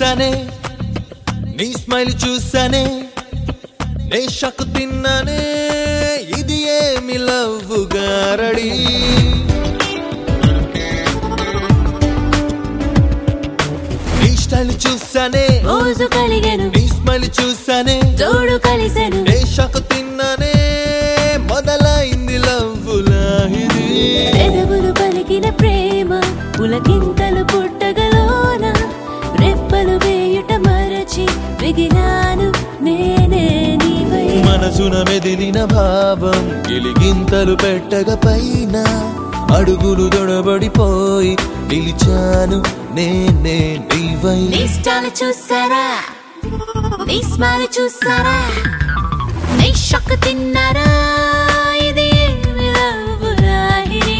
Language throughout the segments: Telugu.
చూసానే నీ స్మైల్ చూసానే నే షక్ తిన్నానే ఇది ఏమి లవ్ గారడి నీ స్టైల్ చూసానే రోజు కలిగెను నీ స్మైల్ చూసానే తోడు కలిసెను నే షక్ తిన్నానే మొదలైంది లవ్ లాహిరి పెదవులు పలికిన ప్రేమ పులకింతలు పుట్టగలోన రెప్పలు వేయుట మరచి మిగిలాను నేనే నీవై మనసున మెదిలిన భావం గిలిగింతలు పెట్టగ పైన అడుగులు దొడబడిపోయి నిలిచాను నేనే నీవై నీ స్టాల్ చూసారా నీ స్మైల్ చూసారా నీ షక్ తిన్నారా ఇది ఏమి లవ్ లాహిరి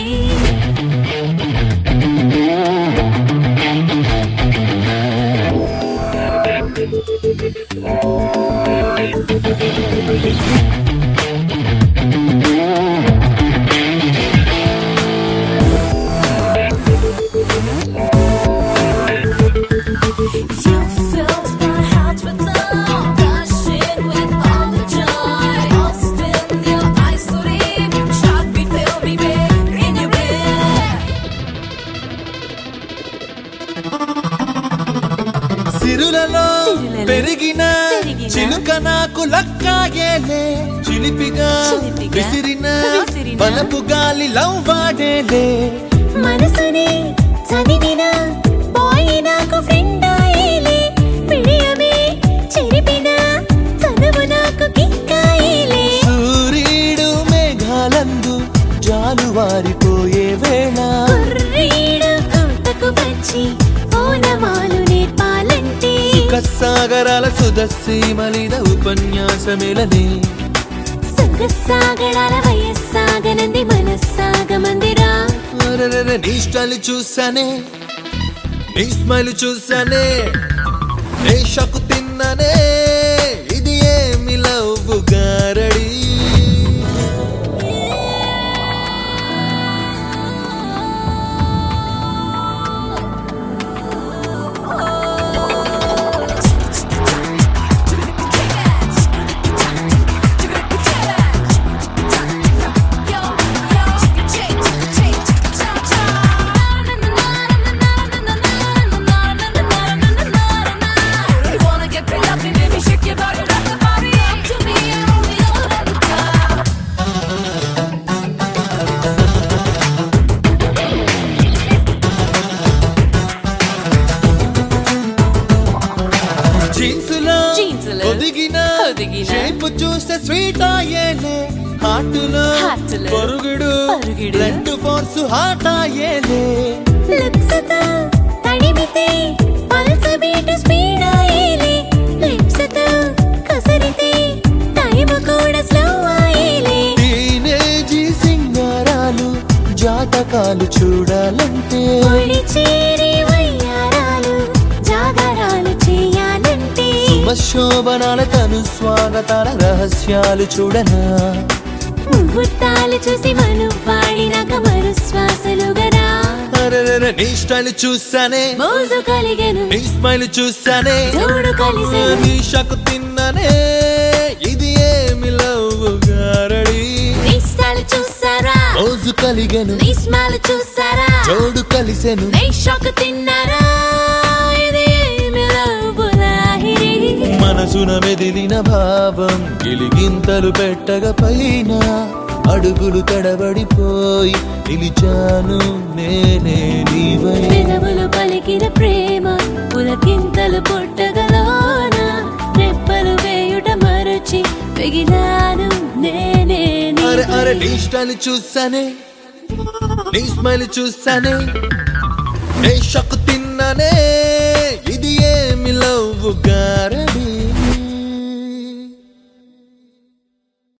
You filled my heart with love, rushing with all the joy. Lost in your eyes so deep, shock me, fill me, babe, in your bed. సిరులలో సిరులలో పెరిగిన పెరిగిన చిలుక నాకు లక్కాయేలే చిలిపిగా చిలిపిగా విసిరిన విసిరిన బలపు గాలి లవ్ వాడేలే మనసుని చదివిన బాయ్ నాకు ఫ్రెండ్ అయ్యేలే ప్రియమే చెరిపిన చదువు నాకు కిక్కాయేలే సూర్యుడు మేఘాలందు జాలువారిపోయే వేళ కుర్రీడు కోటకు వచ్చి ఓనమాలు నేర్పాలంటే సాగరాల సుదస్సీమలిద ఉపన్యాసమిలనే సుఖసాగడాల వయస్సాగనంది మనస్సాగమందిరా అరెరెరె, నీ స్టైల్ చూసానే నీ స్మైల్ చూసానే నే షకు తిన్నానే ఇది ఏమి లవ్ గారడి జీన్సులో జీన్సులో ఒదిగిన ఒదిగిన షేప్ చూస్తే స్వీట్ అయ్యేలే హార్టులో హార్టులో పరుగుడు పరుగుడు బ్లడ్ ఫోర్స్ హార్ట్ అయ్యేలే లిప్స్తో తడిమితే పల్స్ బీట్ స్పీడ్ అయ్యేలే లిప్స్తో కసరితే టైం కూడా స్లో అయ్యేలే టీనేజీ సింగారాలు జాతకాలు చూడాలంటే ఒడి చేరి వయ్యారాలు జాగరాలు చేయాలంటే శోభనాల తను స్వాగతాల రహస్యాలు చూడనా ముహూర్తాలు చూసి మను వాడినాక మరు శ్వాసలుగరా అరెరెరె, నీ స్టైల్ చూసానే మోజు కలిగెను నీ స్మైల్ చూసానే తోడు కలిసి నీ షకు తిన్నానే ఇది ఏమి లవ్ గారడి నీ స్టైల్ చూసారా రోజు కలిగెను నీ స్మైల్ చూసారా జోడు కలిసెను నీ షాక్ తిన్నారా ఇది ఏమి లవ్ లాహిరి మనసున మెదిలిన భావం గిలిగింతలు పెట్టగ పైన అడుగులు తడబడిపోయి నిలిచాను నేనే నీవై పెదవులు పలికిన ప్రేమ పులకింతలు పుట్టగలోన రెప్పలు వేయుట మరచి పెగిలాను నేనే అరే నీవై. అరే నీ స్టైల్ చూసానే నీ స్మైల్ చూసానే నే షక్ తిన్నానే ఇది ఏమి లవ్ గారే